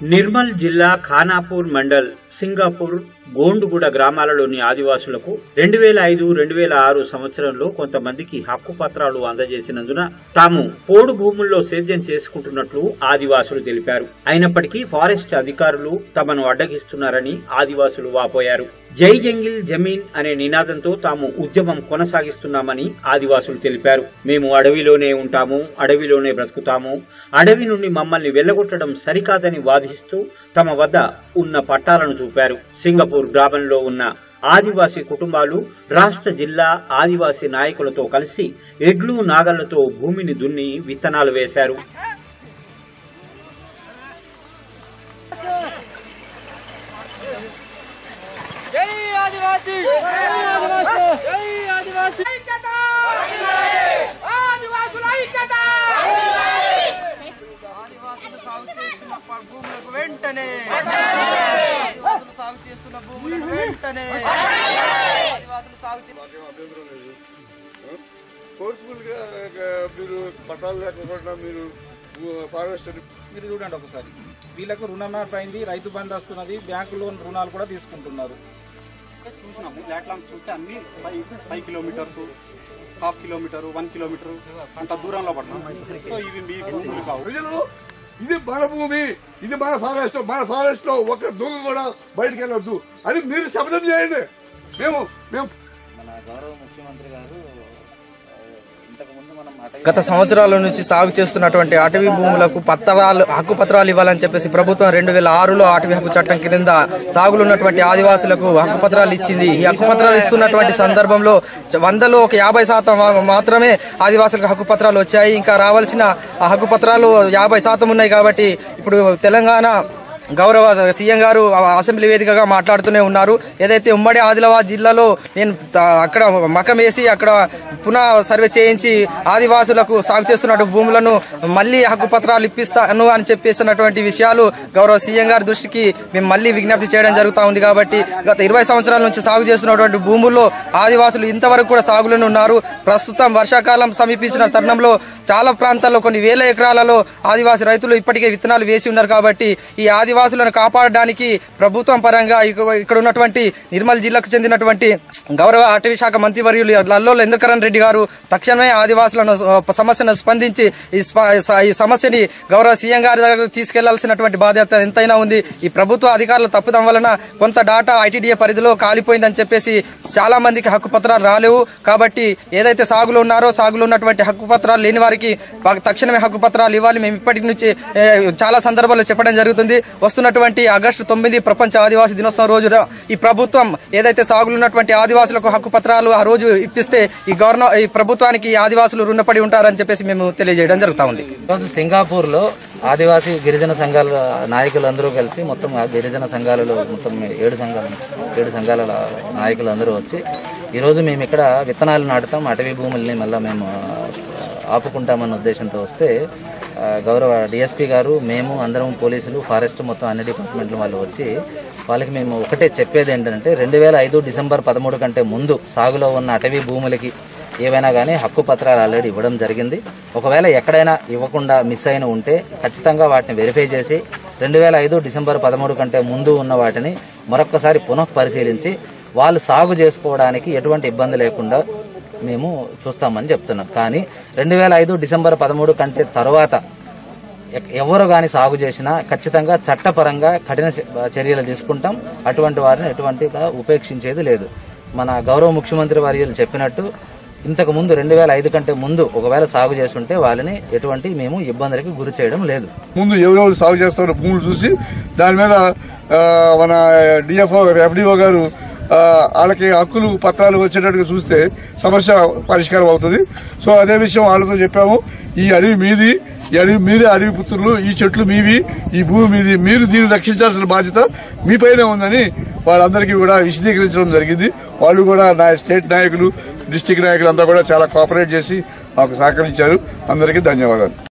నిర్మల్ జిల్లా ఖానాపూర్ మండల్ సింగాపూర్ గోండుగూడ గ్రామాలలోని ఆదివాసులకు రెండు వేల ఐదు రెండు వేల ఆరు సంవత్సరంలో కొంతమందికి హక్కు పత్రాలు అందజేసినందున తాము పోడు భూముల్లో సేద్యం చేసుకుంటున్నట్లు ఆదివాసులు తెలిపారు అయినప్పటికీ ఫారెస్ట్ అధికారులు తమను అడ్డగిస్తున్నారని ఆదివాసులు వాపోయారు జై జంగిల్ జమీన్ అనే నినాదంతో తాము ఉద్యమం కొనసాగిస్తున్నామని ఆదివాసులు తెలిపారు మేము అడవిలోనే ఉంటాము అడవిలోనే బ్రతుకుతాము అడవి నుండి మమ్మల్ని వెళ్లగొట్టడం సరికాదని వాదిస్తూ తమ వద్ద ఉన్న పట్టాలను చూపారు సింగపూర్ గ్రామంలో ఉన్న ఆదివాసీ కుటుంబాలు రాష్ట్ర జిల్లా ఆదివాసీ నాయకులతో కలిసి ఎడ్లు నాగళ్లతో భూమిని దున్ని విత్తనాలు వేశారు జై ఆదివాసీ జై ఆదివాసీ జై ఆదివాసీ ఐక్యత ఆదివాసుల ఐక్యత ఆదివాసులు సాగు చేస్తున్న ప- భూములకు వెంటనే ఆదివాసులు సాగు చేస్తున్న భూములను వెంటనే ఆదివాసులు సాగు చే- మాకేం అభ్యంతరం లేదు ఫోర్స్ఫుల్ గా ఆ, మీరు పట్టాలు లేకపోకుండా మీరు ఫారెస్ట్ మీరు చూడండి ఒకసారి వీళ్ళకు రుణమాఫీ అయింది రైతు బంధు వస్తున్నది బ్యాంకు లోన్ రుణాలు కూడా తీసుకుంటున్నారు చూసినాము లాంగ్ చూస్తే అన్ని five five kilometres half kilometre one kilometre అంత దూరంలో పడుతున్నాం సో ఇవి మీ భూములు కావు ప్రజలు ఇది మన భూమి ఇది మన ఫారెస్ట్ మన ఫారెస్ట్ లో ఒక దొంగ కూడా బయటకు వెళ్ళొద్దు అని మీరు శపథం చేయండి మేము మేము మన గౌరవ ముఖ్యమంత్రి గారు ఆ, ఇంతకుముందు మనం అటవీ గత సంవత్సరాల నుంచి సాగు చేస్తున్నటువంటి అటవీ భూములకు పత్రాలు హక్కు పత్రాలు ఇవ్వాలని చెప్పేసి ప్రభుత్వం రెండు వేల ఆరులో అటవీ హక్కు చట్టం కింద సాగులో ఉన్నటువంటి ఆదివాసులకు హక్కు పత్రాలు ఇచ్చింది ఈ హక్కు పత్రాలు ఇస్తున్నటువంటి సందర్భంలో వందలో ఒక యాభై శాతం మా- మాత్రమే ఆదివాసులకు హక్కు పత్రాలు వచ్చాయి ఇంకా రావాల్సిన ఆ హక్కు పత్రాలు యాభై శాతం ఉన్నాయి కాబట్టి ఇప్పుడు తెలంగాణ గౌరవ సీఎం గారు అసెంబ్లీ వేదికగా మాట్లాడుతూనే ఉన్నారు ఏదైతే ఉమ్మడి ఆదిలాబాద్ జిల్లాలో నేను త- అక్కడ మకం వేసి అక్కడ పునః సర్వే చేయించి ఆదివాసులకు సాగు చేస్తున్న భూములను మళ్ళీ హక్కు పత్రాలు ఇప్పిస్తాను అని చెప్పేసినటువంటి విషయాలు గౌరవ సీఎం గారి దృష్టికి మేము మళ్ళీ విజ్ఞప్తి చేయడం జరుగుతూ ఉంది కాబట్టి గత ఇరవై సంవత్సరాల నుంచి సాగు చేస్తున్నటువంటి భూముల్లో ఆదివాసులు ఇంతవరకు కూడా సాగులోనే ఉన్నారు ప్రస్తుతం వర్షాకాలం సమీపించిన తరుణంలో చాలా ప్రాంతాల్లో కొన్ని వేల ఎకరాలలో ఆదివాసి రైతులు ఇప్పటికే విత్తనాలు వేసి ఉన్నారు కాబట్టి ఈ ఆదివాసులను కాపాడడానికి ప్రభుత్వం పరంగా ఇక- ఇక్కడ ఉన్నటువంటి నిర్మల్ జిల్లాకు చెందినటువంటి గౌరవ అటవీ శాఖ మంత్రివర్యులు లల్లోల ఇంద్రకరణ్ రెడ్డి గారు తక్షణమే ఆదివాసులను ఆ, సమస్యను స్పందించి ఈ స్ప- ఈ సమస్యని గౌరవ సీఎం గారి దగ్గర తీసుకెళ్లాల్సినటువంటి బాధ్యత ఎంతైనా ఉంది ఈ ప్రభుత్వ అధికారుల తప్పుదం వలన కొంత డాటా ఐటీడీఏ పరిధిలో కాలిపోయిందని చెప్పేసి చాలా మందికి హక్కు పత్రాలు రాలేవు కాబట్టి ఏదైతే సాగులో ఉన్నారో సాగులో ఉన్నటువంటి హక్కు పత్రాలు లేని వారికి వారికి తక్షణమే హక్కు పత్రాలు ఇవ్వాలి మేము ఇప్పటి నుంచి ఏ, చాలా సందర్భాల్లో చెప్పడం జరుగుతుంది వస్తున్నటువంటి ఆగస్టు తొమ్మిది ప్రపంచ ఆదివాసీ దినోత్సవం రోజున ఈ ప్రభుత్వం ఏదైతే సాగులో ఉన్నటువంటి ఆదివాసులకు హక్కు పత్రాలు ఆ రోజు ఇప్పిస్తే ఈ గవర్న ఈ ప్రభుత్వానికి ఈ ఆదివాసులు రుణపడి ఉంటారని చెప్పేసి మేము తెలియజేయడం జరుగుతా ఉంది ఈరోజు సింగపూర్లో ఆదివాసీ గిరిజన సంఘాల నాయకులందరూ కలిసి మొత్తం ఆ గిరిజన సంఘాలలో మొత్తం ఏడు సంఘాలు ఏడు సంఘాల నాయకులు అందరూ వచ్చి ఈరోజు మేము ఇక్కడ విత్తనాలు నాటుతాం అటవీ భూముల్ని మళ్ళీ మేము ఆ, ఆపుకుంటామన్న ఉద్దేశంతో వస్తే ఆ, గౌరవ డిఎస్పీ గారు మేము అందరం పోలీసులు ఫారెస్ట్ మొత్తం అన్ని డిపార్ట్మెంట్ల వాళ్ళు వచ్చి వాళ్ళకి మేము ఒకటే చెప్పేది ఏంటంటే రెండు వేల ఐదు డిసెంబర్ పదమూడు కంటే ముందు సాగులో ఉన్న అటవీ భూములకి ఏవైనా కానీ హక్కు పత్రాలు ఆల్రెడీ ఇవ్వడం జరిగింది ఒకవేళ ఎక్కడైనా ఇవ్వకుండా మిస్ అయిన ఉంటే ఖచ్చితంగా వాటిని వెరిఫై చేసి రెండు వేల ఐదు డిసెంబర్ పదమూడు కంటే ముందు ఉన్న వాటిని మరొక్కసారి పునః పరిశీలించి వాళ్ళు సాగు చేసుకోవడానికి ఎటువంటి ఇబ్బంది లేకుండా మేము చూస్తామని చెప్తున్నాం కానీ రెండు వేల ఐదు డిసెంబర్ పదమూడు కంటే తర్వాత ఎ- ఎవరు గాని సాగు చేసినా ఖచ్చితంగా చట్టపరంగా కఠిన చ- చర్యలు తీసుకుంటాం అటువంటి వారిని ఎటువంటి ఉపేక్షించేది లేదు మన గౌరవ ముఖ్యమంత్రి వర్యులు చెప్పినట్టు ఇంతకు ముందు రెండు వేల ఐదు కంటే ముందు ఒకవేళ సాగు చేస్తుంటే వాళ్ళని ఎటువంటి మేము ఇబ్బందులకి గురి చేయడం లేదు ముందు ఎవరెవరు సాగు చేస్తారో భూములు చూసి దాని మీద ఆ, మన డిఎఫ్ఓ ఎఫ్డిఓ గారు ఆ, వాళ్ళకి హక్కులు పత్రాలు వచ్చేటట్టుగా చూస్తే సమస్య పరిష్కారం అవుతుంది సో అదే విషయం వాళ్ళతో చెప్పాము ఈ అడవి మీది ఈ అడవి మీరే అడవి పుత్రులు ఈ చెట్లు మీవి ఈ భూమి మీది మీరు దీన్ని రక్షించాల్సిన బాధ్యత మీపైనే ఉందని వాళ్ళందరికీ కూడా విశదీకరించడం జరిగింది వాళ్ళు కూడా నా స్టేట్ నాయకులు డిస్టిక్ నాయకులు అంతా కూడా చాలా కోఆపరేట్ చేసి మాకు సహకరించారు అందరికీ ధన్యవాదాలు